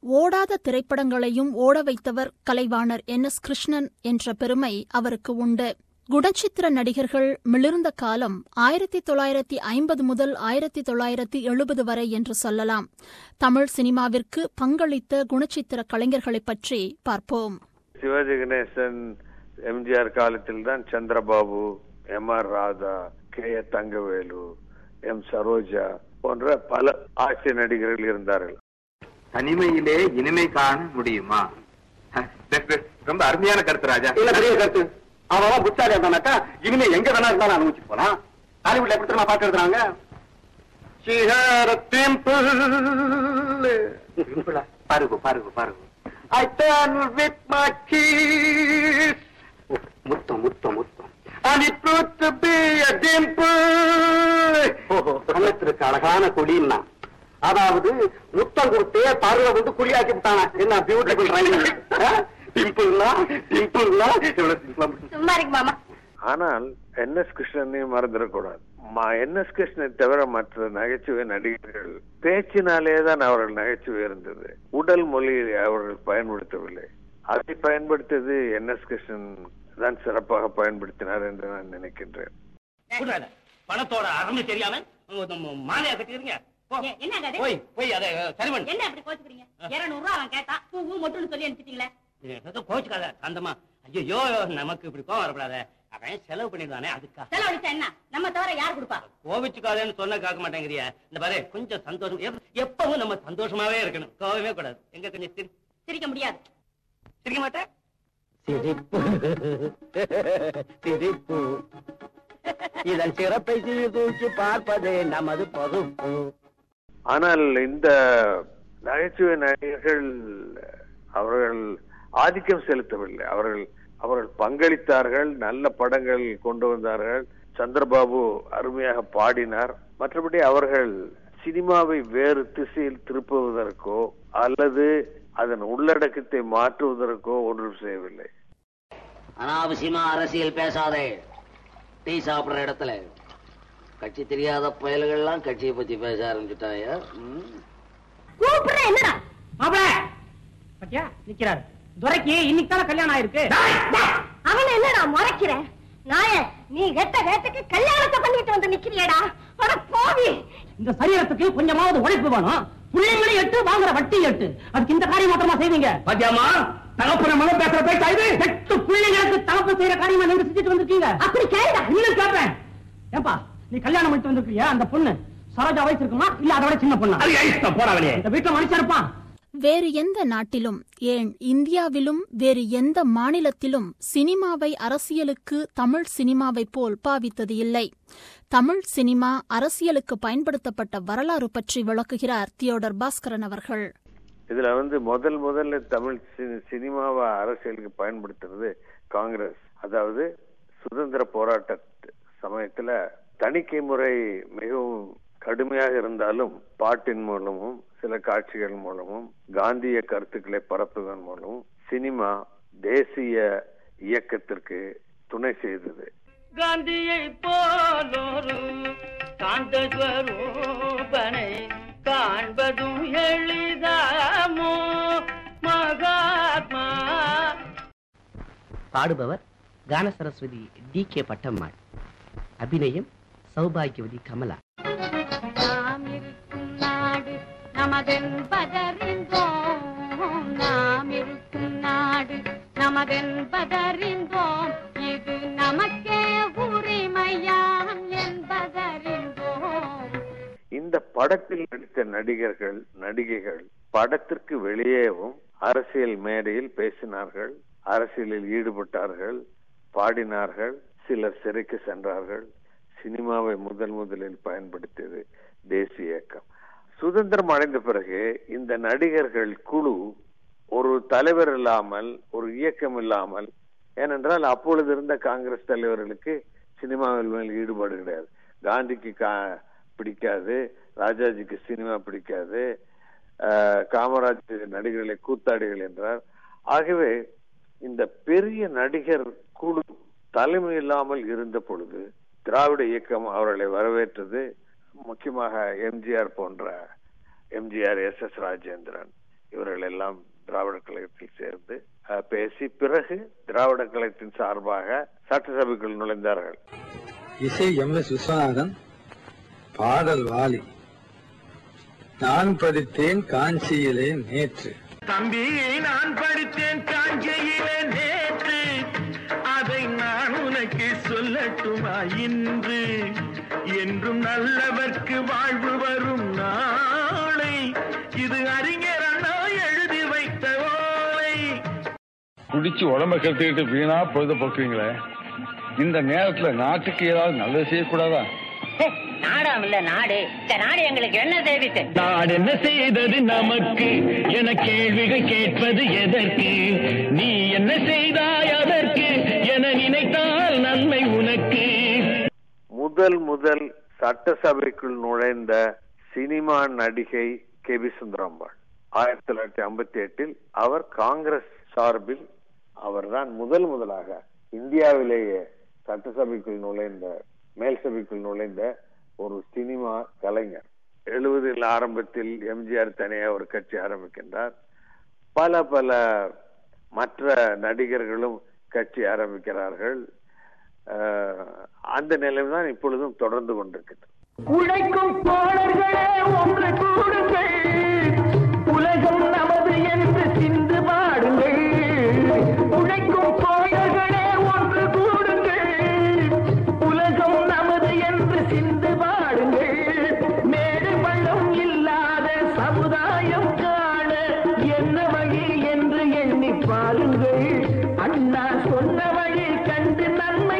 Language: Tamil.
ஓடாத திரைப்படங்களையும் ஓட வைத்தவர் கலைவாணர் என் எஸ் கிருஷ்ணன் என்ற பெருமை அவருக்கு உண்டு குணச்சித்திர நடிகர்கள் மிளிர்ந்த காலம் ஆயிரத்தி தொள்ளாயிரத்தி ஐம்பது முதல் ஆயிரத்தி தொள்ளாயிரத்தி எழுபது வரை என்று சொல்லலாம் தமிழ் சினிமாவிற்கு பங்களித்த குணச்சித்திர கலைஞர்களைப் பற்றி பார்ப்போம் சிவாஜி கணேசன் எம்ஜிஆர் காலத்தில் தான் Chandrababu M R Radha K A Thangavelu M Saroja போன்ற பல ஆட்சி நடிகர்கள் இருந்தார்கள் தனிமையிலே இனிமை காண முடியுமா ரொம்ப அருமையான கருத்து ராஜா இல்ல பெரிய கருத்து அவன் புத்தாலி இருந்தானாக்கா இனிமே எங்க வேணா இருந்தாலும் அனுபவிச்சு போலாம் ஹாலிவுட்ல எப்படி தெரியுமா பாட்டு எழுதுறாங்க பாருங்க பாருங்க பாருங்க I turn with my keys முத்தம் முத்தம் முத்தம் and it proved to be a dimple கண்ணத்திற்கு அழகான குடின்னா அதாவது முத்தம் கொடுத்தே பருவ வந்து குழியாக்கி விட்டானா என்ன பியூட்டிஃபுல் ரைமிங் டிம்பிள்னா டிம்பிள்னா எவ்வளவு சிம்பிளா சும்மா இருக்கு மாமா ஆனால் என் எஸ் கிருஷ்ணனையும் மறந்துடக்கூடாது என் எஸ் கிருஷ்ணனை தவிர மற்ற நகைச்சுவை நடிகர்கள் பேச்சினாலே தான் அவர்கள் நகைச்சுவை இருந்தது உடல் மொழியை அவர்கள் பயன்படுத்தவில்லை அதை பயன்படுத்தியது என் எஸ் கிருஷ்ணன் தான் சிறப்பாக பயன்படுத்தினார் என்று நான் நினைக்கின்றேன் கூடாது. பணத்தோட அருமை தெரியாம உங்க நம்ம மாலையா கட்டிக்கிறீங்க போ. ஏ, என்னங்க அது? போய் போய் அதை சரி பண்ணு என்ன அப்படி கோச்சுக்கிறீங்க இருநூறு ரூபா அவன் கேட்டான் பூ மொட்டுன்னு சொல்லி அனுப்பிச்சிட்டீங்களே ஏதோ கோச்சுக்காத அந்தமா ஐயோ நமக்கு இப்படி கோவம் வரப்படாத அவன் செலவு பண்ணிடுவானே அதுக்கா செலவழிச்சா என்ன நம்ம தவிர யார் கொடுப்பா கோவிச்சுக்காதேன்னு சொன்ன கேட்க மாட்டேங்கிறியா இந்த பாரு கொஞ்சம் சந்தோஷம் எப்- எப்பவும் நம்ம சந்தோஷமாவே இருக்கணும் கோவமே கூடாது எங்க கொஞ்சம் சிரி சிரிக்க முடியாது சிரிக்க மாட்டேன் சிரிப்பு சிரிப்பு இதன் சிறப்பை சீர்தூக்கி பார்ப்பதே நமது பொறுப்பு ஆனால் இந்த நகைச்சுவை நடிகர்கள் அவர்கள் ஆதிக்கம் செலுத்தவில்லை அவர்கள் அவர்கள் பங்களித்தார்கள் நல்ல படங்கள் கொண்டு வந்தார்கள் சந்திரபாபு அருமையாக பாடினார் மற்றபடி அவர்கள் சினிமாவை வேறு திசையில் திருப்புவதற்கோ அல்லது அதன் உள்ளடக்கத்தை மாற்றுவதற்கோ ஒன்றும் செய்யவில்லை அனாவசியமா அரசியல் பேசாதே டீ சாப்பிடுற இடத்துல கட்சி தெரியாத பயல்கள்லாம் கட்சியை பத்தி பேச ஆரம்பிச்சுட்டாங்க கூப்பிடுற என்னடா மாப்பிள பத்தியா நிக்கிறாரு துரைக்கு இன்னைக்கு தானே கல்யாணம் ஆயிருக்கு அவனை என்னடா முறைக்கிற நாய நீ கெட்ட வேட்டுக்கு கல்யாணத்தை பண்ணிட்டு வந்து நிக்கிறியடா அட போவி இந்த சரீரத்துக்கு கொஞ்சமாவது உழைப்பு வேணும் பிள்ளைங்களை எட்டு வாங்குற வட்டி எட்டு அதுக்கு இந்த காரியம் மாத்திரமா செய்வீங்க பாத்தியாமா தகப்பன மனம் பேசுற பேச்சா இது எட்டு பிள்ளைங்களுக்கு தகப்பு செய்யற காரியமா நீங்க செஞ்சுட்டு வந்திருக்கீங்க அப்படி கேளுடா இன்னும் கேட்பேன் ஏப்பா நீ கல்யாணம் பண்ணிட்டு வந்திருக்கியா அந்த பொண்ணு சரோஜா வயசு இருக்குமா இல்ல அதை விட சின்ன பொண்ணு போடா வெளியே இந்த வீட்டுல மனுஷன் இருப்பான் வேறு எந்த நாட்டிலும் ஏன் இந்தியாவிலும் வேறு எந்த மாநிலத்திலும் சினிமாவை அரசியலுக்கு தமிழ் சினிமாவைப் போல் பாவித்தது இல்லை தமிழ் சினிமா அரசியலுக்கு பயன்படுத்தப்பட்ட வரலாறு பற்றி விளக்குகிறார் தியோடர் பாஸ்கரன் அவர்கள் இதுல வந்து முதல் முதல்ல தமிழ் சி- சினிமாவை அரசியலுக்கு பயன்படுத்துறது காங்கிரஸ் அதாவது சுதந்திர போராட்ட சமயத்துல தணிக்கை முறை மிகவும் கடுமையாக இருந்தாலும் பாட்டின் மூலமும் சில காட்சிகள் மூலமும் காந்திய கருத்துக்களை பரப்புவதன் மூலமும் சினிமா தேசிய இயக்கத்திற்கு துணை செய்தது காந்தியை போலொரு காந்த ஸ்வரூபனை காண்பதும் எளிதாமோ மகாத்மா பாடுபவர் கான சரஸ்வதி டி கே பட்டம்மாள் அபிநயம் சௌபாகியவதி கமலா நாம் இருக்கும் நாடு நமதென்பதறிந்தோம் நாம் இருக்கும் நாடு நமதென்பதறிந்தோம் இது நமக்கே உரிமையாம் என்பதறிந்தோம் இந்த படத்தில் நடித்த நடிகர்கள் நடிகைகள் படத்திற்கு வெளியேவும் அரசியல் மேடையில் பேசினார்கள் அரசியலில் ஈடுபட்டார்கள் பாடினார்கள் சிலர் சிறைக்கு சென்றார்கள் சினிமாவை முதல் முதலில் பயன்படுத்தியது தேசிய இயக்கம் சுதந்திரம் அடைந்த பிறகு இந்த நடிகர்கள் குழு ஒரு தலைவர் இல்லாமல் ஒரு இயக்கம் இல்லாமல் ஏனென்றால் அப்பொழுது இருந்த காங்கிரஸ் தலைவர்களுக்கு சினிமாவில் மேல் ஈடுபாடு கிடையாது காந்திக்கு கா பிடிக்காது ராஜாஜிக்கு சினிமா பிடிக்காது ஆஹ் காமராஜ் நடிகர்களை கூத்தாடிகள் என்றார் ஆகவே இந்த பெரிய நடிகர் குழு தலைமை இல்லாமல் இருந்த பொழுது திராவிட இயக்கம் அவர்களை வரவேற்றது முக்கியமாக எம்ஜிஆர் போன்ற எம்ஜிஆர் எஸ் எஸ் ராஜேந்திரன் இவர்கள் எல்லாம் எல்லாம் திராவிட கழகத்தில் சேர்ந்து அஹ், பேசி பிறகு திராவிட கழகத்தின் சார்பாக சட்டசபைக்குள் நுழைந்தார்கள் இசை எம் எஸ் விஸ்வநாதன் பாடல் வாலி நான் படித்தேன் காஞ்சியிலே நேற்று தம்பி நான் படித்தேன் காஞ்சியிலே நேற்று அதை நான் உனக்கு சொல்லட்டுமா இன்று என்றும் நல்லவர்க்கு வாழ்வு வரும் நாளை இது அறிஞர் அண்ணா எழுதி வைத்த ஓலை குடிச்சு உடம்ப கெடுத்துக்கிட்டு வீணா பொழுத போக்குறீங்களே இந்த நேரத்துல நாட்டுக்கு ஏதாவது நல்லது செய்யக்கூடாதா நாடாம் இல்ல நாடு இந்த நாடு எங்களுக்கு என்ன தேவித்து நாடு என்ன செய்தது நமக்கு என கேள்விகள் கேட்பது எதற்கு நீ என்ன செய்தாய் அதற்கு என நினைத்தால் நன்மை உனக்கு முதல் முதல் சட்டசபைக்குள் நுழைந்த சினிமா நடிகை கே பி சுந்தராம்பாள் ஆயிரத்தி தொள்ளாயிரத்தி ஐம்பத்தி எட்டில் அவர் காங்கிரஸ் சார்பில் அவர்தான் முதல் முதலாக இந்தியாவிலேயே சட்டசபைக்குள் நுழைந்த மேல் சபைக்குள் நுழைந்த ஒரு சினிமா கலைஞர் எழுபதில் ஆரம்பத்தில் எம்ஜிஆர் தனியா ஒரு கட்சி ஆரம்பிக்கின்றார் பல பல மற்ற நடிகர்களும் கட்சி ஆரம்பிக்கிறார்கள் அஹ், அந்த நிலைமை தான் இப்பொழுதும் தொடர்ந்து கொண்டிருக்கிறது உழைக்கும் தோழர்களே ஒன்று கூடுங்கள் உலகம் நமது என்று சிந்து பாடுங்கள் உழைக்கும் தோழர்களே ஒன்று கூடுங்கள் உலகம் நமது என்று சிந்து பாடுங்கள் மேடு பள்ளம் இல்லாத சமுதாயம் காண என்ன வழி என்று எண்ணி பாருங்கள் அண்ணா சொன்ன வழி கண்டு நன்மை